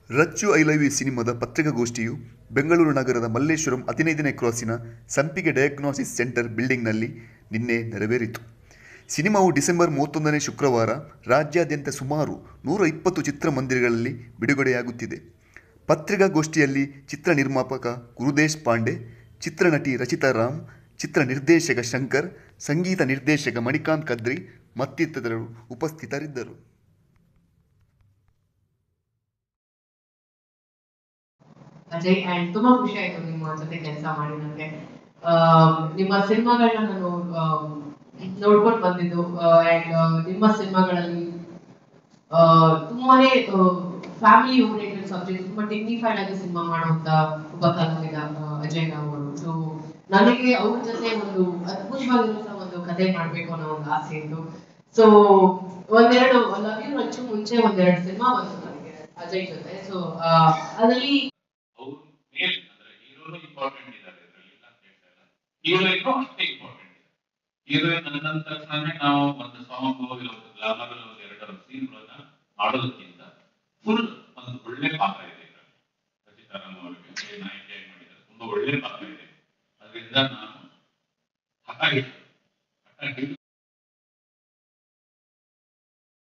Rachchu I love you ಸಿನಿಮಾದ ಪತ್ರಿಕಾಗೋಷ್ಠಿಯು ಬೆಂಗಳೂರು ನಗರದ ಮಲ್ಲೇಶ್ವರಂ ಹದಿನೈದನೇ ಕ್ರಾಸಿನ ಸಂಪಿಗೆ ಡಯಾಗ್ನೋಸಿಸ್ ಸೆಂಟರ್ ಬಿಲ್ಡಿಂಗ್ನಲ್ಲಿ ನಿನ್ನೆ ನೆರವೇರಿತು ಸಿನಿಮಾವು ಡಿಸೆಂಬರ್ ಮೂವತ್ತೊಂದನೇ ಶುಕ್ರವಾರ ರಾಜ್ಯಾದ್ಯಂತ ಸುಮಾರು ನೂರ ಇಪ್ಪತ್ತು ಚಿತ್ರಮಂದಿರಗಳಲ್ಲಿ ಬಿಡುಗಡೆಯಾಗುತ್ತಿದೆ ಪತ್ರಿಕಾಗೋಷ್ಠಿಯಲ್ಲಿ ಚಿತ್ರ ನಿರ್ಮಾಪಕ ಗುರುದೇಶ್ ಪಾಂಡೆ ಚಿತ್ರನಟಿ ರಚಿತಾ ರಾಮ್ ಚಿತ್ರ ನಿರ್ದೇಶಕ ಶಂಕರ್ ಸಂಗೀತ ನಿರ್ದೇಶಕ ಮಣಿಕಾಂತ್ ಕದ್ರಿ ಮತ್ತಿತರರು ಉಪಸ್ಥಿತರಿದ್ದರು ಅಜಯ್ ಅಂಡ್ ತುಂಬಾ ಖುಷಿ ಆಯ್ತು ನಿಮ್ಮ ಜೊತೆ ಕೆಲಸ ಮಾಡಿ ನನಗೆ ನಿಮ್ಮ ಸಿನಿಮಾಗಳನ್ನ ನಾನು ನೋಡ್ಕೊಂಡು ಬಂದಿದ್ದು ಅಂಡ್ ನಿಮ್ಮ ಸಿನಿಮಾಗಳಲ್ಲಿ ಆ, ತುಂಬಾನೇ ಫ್ಯಾಮಿಲಿ ಓರಿಯೆಂಟೆಡ್ ಸಬ್ಜೆಕ್ಟ್ ತುಂಬಾ ಡಿಗ್ನಿಫೈಡ್ ಆಗಿ ಸಿನಿಮಾ ಮಾಡುವಂತ ಒಬ್ಬ ಕಲಾವಿದ ಆ, ಅಜಯ್ ರಾವ್ ಅವರು ಸೊ ನನಗೆ ಅವ್ರ ಜೊತೆ ಒಂದು ಅದ್ಭುತವಾಗಿರುವಂತ ಒಂದು ಕತೆ ಮಾಡ್ಬೇಕು ಅನ್ನೋ ಒಂದು ಆಸೆ ಇತ್ತು ಸೊ ಒಂದೆರಡು ಲವ್ ಯು ರಚ್ಚು ಮುಂಚೆ ಒಂದೆರಡು ಸಿನಿಮಾ ಬಂತು ನನಗೆ ಅಜಯ್ ಜೊತೆ ಸೊ ಅದರಲ್ಲಿ ಅವ್ರು ಮೇಲ್ ಅಂದ್ರೆ ಹೀರೋನು ಇಂಪಾರ್ಟೆಂಟ್ ಇದ್ದಾರೆ ಇದರಲ್ಲಿ ಇಲ್ಲ ಅಂತ ಹೇಳ್ತಾ ಇಲ್ಲ ಹೀರೋಯಿನ್ ಅಷ್ಟೇ ಇಂಪಾರ್ಟೆಂಟ್ ಇದೆ ಹೀರೋಯಿನ್ ಅಂದ ತಕ್ಷಣನೇ ನಾವು ಒಂದು ಸಾಂಗ್ ಇಲ್ಲ ಒಂದು ಗ್ಲಾಮರ್ ಒಂದು ಎರಡರ ಸೀನ್ಗಳನ್ನ ಮಾಡೋದಕ್ಕಿಂತ ಫುಲ್ ಒಂದು ಒಳ್ಳೆ ಪಾತ್ರ ಇದೆ ಇದರಲ್ಲಿ ರಚಿತಾರಾಮ್ ಅವರಿಗೆ ನಾಯಕಿಯಾಗಿ ಮಾಡಿದ್ದಾರೆ ತುಂಬಾ ಒಳ್ಳೆ ಪಾತ್ರ ಇದೆ ಅದರಿಂದ ನಾನು ಹಠ ಹಿಡಿದು ಹಠ ಹಿಡಿದು